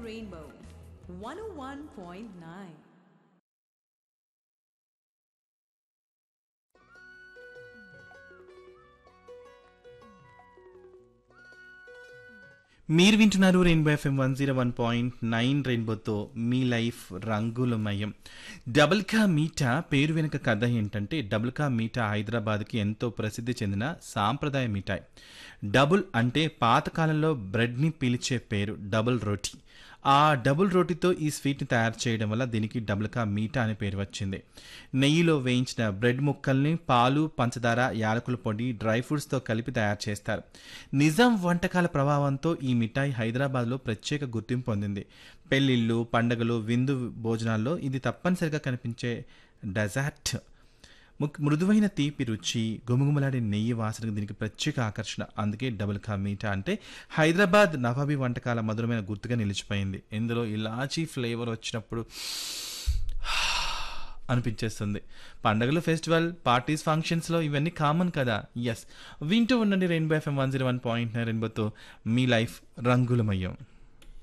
Rainbow 101.9. మీరు వింటున్నారు Rainbow FM one zero one point nine రెయిన్బోతో మీ లైఫ్ రంగులమయం డబుల్ కా మీఠా పేరు వెనుక కథ ఏంటంటే డబుల్ కా మీఠా హైదరాబాద్కి ఎంతో ప్రసిద్ధి చెందిన సాంప్రదాయ మిఠాయి డబుల్ అంటే పాతకాలంలో బ్రెడ్ని పిలిచే పేరు డబుల్ రోటీ ఆ డబుల్ రోటీతో ఈ స్వీట్ని తయారు చేయడం వల్ల దీనికి డబుల్ కా మీఠా అనే పేరు వచ్చింది నెయ్యిలో వేయించిన బ్రెడ్ ముక్కల్ని పాలు పంచదార యాలకుల పొడి డ్రై ఫ్రూట్స్తో కలిపి తయారు చేస్తారు నిజాం వంటకాల ప్రభావంతో ఈ మిఠాయి హైదరాబాద్లో ప్రత్యేక గుర్తింపు పొందింది పెళ్ళిళ్ళు పండగలు విందు భోజనాల్లో ఇది తప్పనిసరిగా కనిపించే డెజర్ట్ ముక్- మృదువైన తీపి రుచి గుమగుమలాడే నెయ్యి వాసన దీనికి ప్రత్యేక ఆకర్షణ అందుకే డబుల్ కా మీఠా అంటే హైదరాబాద్ నవాబీ వంటకాల మధురమైన గుర్తుగా నిలిచిపోయింది ఇందులో ఇలాచీ ఫ్లేవర్ వచ్చినప్పుడు అనిపించేస్తుంది పండగలు ఫెస్టివల్ పార్టీస్ ఫంక్షన్స్లో ఇవన్నీ కామన్ కదా ఎస్ వింటూ ఉండండి Rainbow FM one zero one point రెయిన్బోతో మీ లైఫ్ రంగులమయం